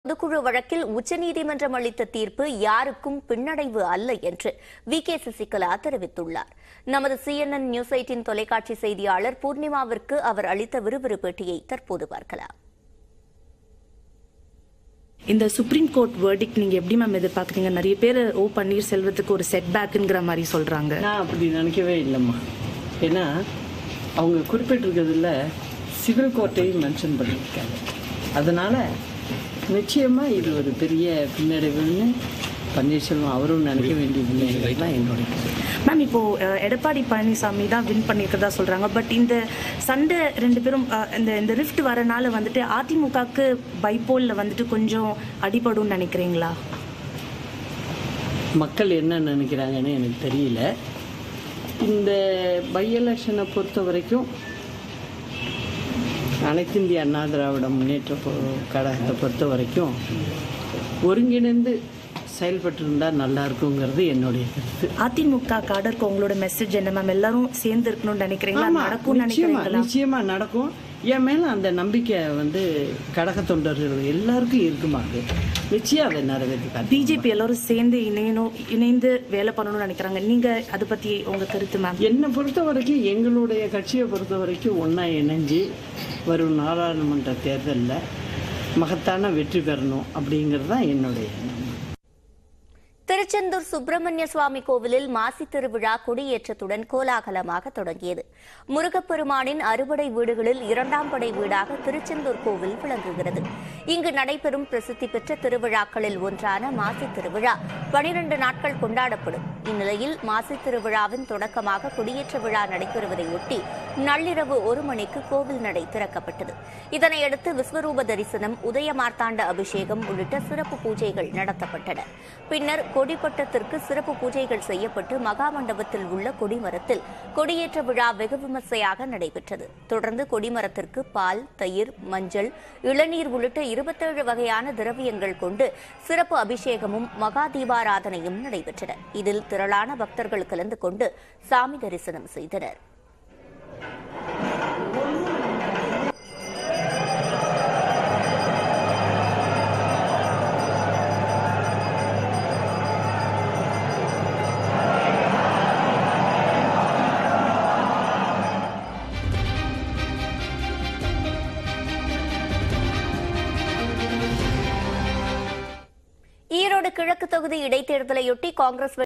பொதுக்குழு வழக்கில் உச்சநீதிமன்றம் அளித்த தீர்ப்பு யாருக்கும் பின்னடைவு அல்ல என்று வி கே சசிகலா தெரிவித்துள்ளார் நமது சிஎன்என் நியூஸ் எயிட்டின் தொலைக்காட்சி செய்தியாளர் பூர்ணிமாவிற்கு அவர் அளித்த விறுவிறு பேட்டியை தற்போது பார்க்கலாம் இந்த சுப்ரீம் கோர்ட் வேர்டிக் நீங்க எப்படி மேம் எதிர்பார்க்குறீங்க நிறைய பேர் ஓ பன்னீர்செல்வத்துக்கு ஒரு செட் பேக்குங்கிற மாதிரி சொல்றாங்க நான் அப்படி நினைக்கவே இல்லைம்மா ஏன்னா அவங்க குறிப்பிட்டிருக்கிறதுல சிவில் கோர்ட்டையும் மென்ஷன் பண்ணியிருக்காங்க அதனால நிச்சயமா இது ஒரு பெரிய பின்னடைவுன்னு பன்னீர்செல்வம் அவரும் நினைக்க வேண்டியதில்லைங்கிறது தான் என்னுடைய கருத்து. மேம் இப்போ அஹ், எடப்பாடி பழனிசாமி தான் வின் பண்ணியிருக்கதா சொல்றாங்க பட் இந்த சண்டை ரெண்டு பேரும் அஹ், இந்த இந்த ரிஃப்ட் வரனால வந்துட்டு அதிமுகக்கு பைப்போல்ல வந்துட்டு கொஞ்சம் அடிபடும்னு நினைக்கிறீங்களா மக்கள் என்ன நினைக்கிறாங்கன்னு எனக்கு தெரியல இந்த பை எலெக்ஷனை பொறுத்த வரைக்கும் அனைத்து இந்திய அண்ணா திராவிட முன்னேற்ற பொ- கழகத்தை பொறுத்த வரைக்கும் ஒருங்கிணைந்து செயல்பட்டு நல்லா இருக்குங்கிறது என்னுடைய கருத்து அதிமுக காடருக்கு உங்களோட மெசேஜ் என்ன மேம் எல்லாரும் சேர்ந்து இருக்கணும்னு நினைக்கிறீங்களா ஆமா, நடக்கும்னு நிச்சயமா நினைக்கிறீங்களா நிச்சயமா நடக்கும் என் மேல அந்த நம்பிக்கை வந்து கழக தொண்டர்கள் எல்லாருக்கும் இருக்குமாங்க நிச்சயம் அதை நிறைவேற்றி பிஜேபி எல்லாரும் சேர்ந்து இணையணும் இணைந்து வேலை பண்ணணும்னு நினைக்கிறாங்க நீங்க அதை பத்தி உங்க கருத்து மேம் என்னை பொறுத்த வரைக்கும் எங்களுடைய கட்சியை பொறுத்த வரைக்கும் ஒன்றா இணைஞ்சு வரும் நாடாளுமன்ற தேர்தலில் மகத்தான வெற்றி பெறணும் அப்படிங்கிறது தான் என்னுடைய எண்ணம் திருச்செந்தூர் சுப்பிரமணிய சுவாமி கோவிலில் மாசி திருவிழா கொடியேற்றத்துடன் கோலாகலமாக தொடங்கியது முருகப்பெருமானின் அறுபடை வீடுகளில் இரண்டாம் படை வீடாக திருச்செந்தூர் கோவில் விளங்குகிறது இங்கு நடைபெறும் பிரசித்தி பெற்ற திருவிழாக்களில் ஒன்றான மாசி திருவிழா பனிரண்டு நாட்கள் கொண்டாடப்படும் இந்நிலையில் மாசி திருவிழாவின் தொடக்கமாக கொடியேற்ற விழா நடைபெறுவதை ஒட்டி நள்ளிரவு ஒரு மணிக்கு கோவில் நடை திறக்கப்பட்டது இதனையடுத்து விஸ்வரூப தரிசனம் உதய மார்த்தாண்ட அபிஷேகம் உள்ளிட்ட சிறப்பு பூஜைகள் நடத்தப்பட்டன பின்னர் கொடிப்பட்டத்திற்கு சிறப்பு பூஜைகள் செய்யப்பட்டு மகாமண்டபத்தில் உள்ள கொடிமரத்தில் கொடியேற்ற விழா வெகு விமர்சையாக நடைபெற்றது தொடர்ந்து கொடிமரத்திற்கு பால் தயிர் மஞ்சள் இளநீர் உள்ளிட்ட இருபத்தேழு வகையான திரவியங்கள் கொண்டு சிறப்பு அபிஷேகமும் மகா தீபாராதனையும் நடைபெற்றன இதில் திரளான பக்தர்கள் கலந்து கொண்டு சாமி தரிசனம் செய்தனர் ஈரோடு கிழக்கு தொகுதி இடைத்தேர்தலையொட்டி காங்கிரஸ்